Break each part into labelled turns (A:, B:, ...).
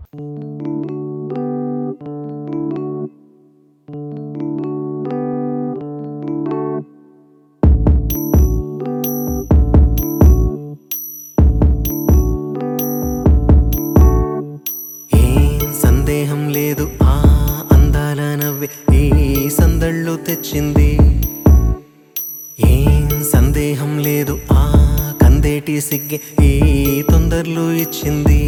A: ఏం సందేహం లేదు ఆ అందాల నవ్వే ఈ సందళ్ళు తెచ్చింది ఏం సందేహం లేదు ఆ కందేటి సిగ్గే ఈ తొందరలు ఇచ్చింది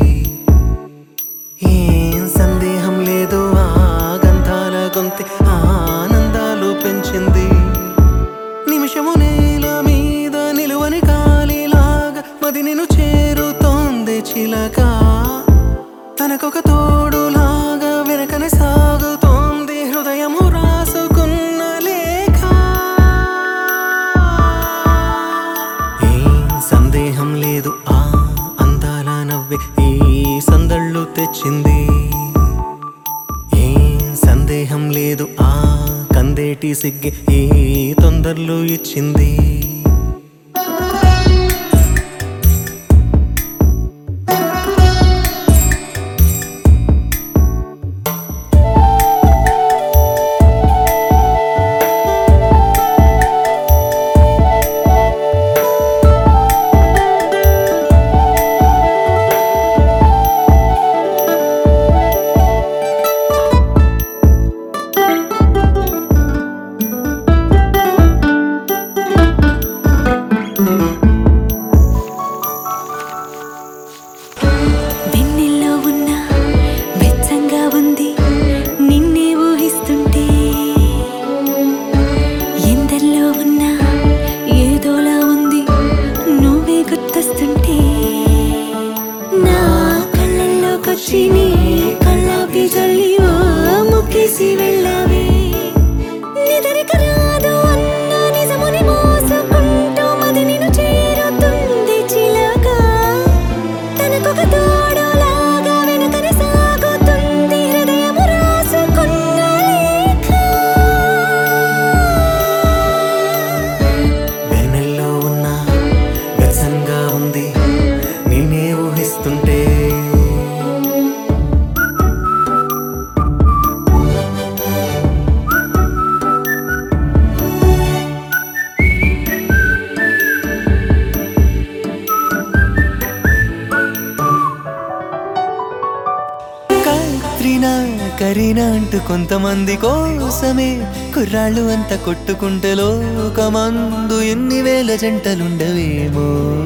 A: ఏం సందేహం లేదు ఆ గంధాల గొంతె ఆనందాలు పెంచింది నిమిషము నేల మీద నిలువని కాలిలాగా మది నిన్ను చేరుతోంది చిలక తనకొక తోడులాగా వెనకనే సాగుతోంది హృదయము రాసుకున్న లేఖ ఏం సందేహం లేదు ఆ అందాల నవ్వే ఈ సందళ్ళు తెచ్చింది ఏం సందేహం లేదు ఆ కందేటి సిగ్గి ఈ తొందరలు ఇచ్చింది
B: వెన్నెల్లో ఉన్న వెచ్చంగా ఉంది నిన్నే ఊహిస్తుంటే ఎందల్లో ఉన్న ఏదోలా ఉంది నువ్వే గుర్తొస్తుంటే నా కళ్ళల్లోకొచ్చి నీ కళ్ళాపి జల్లి ఓ ముక్కేసి వెళ్ళావే నిదరిక రాదు అన్న నిజముని మోసుకుంటూ మది నిన్ను చేరుతుంది చిలక తనకొక తోడులాగా వెనుకనే సాగుతుంది హృదయము రాసుకున్న లేఖ
A: వెన్నెల్లో ఉన్న వ్యసంగా ఉంది నేనే ఊహిస్తుంటే కత్రినా కరీనా అంటూ కొంతమంది కోసమే కుర్రాళ్ళు అంతా కొట్టుకుంటే లోకమందు ఎన్ని వేల జంటలుండవేమో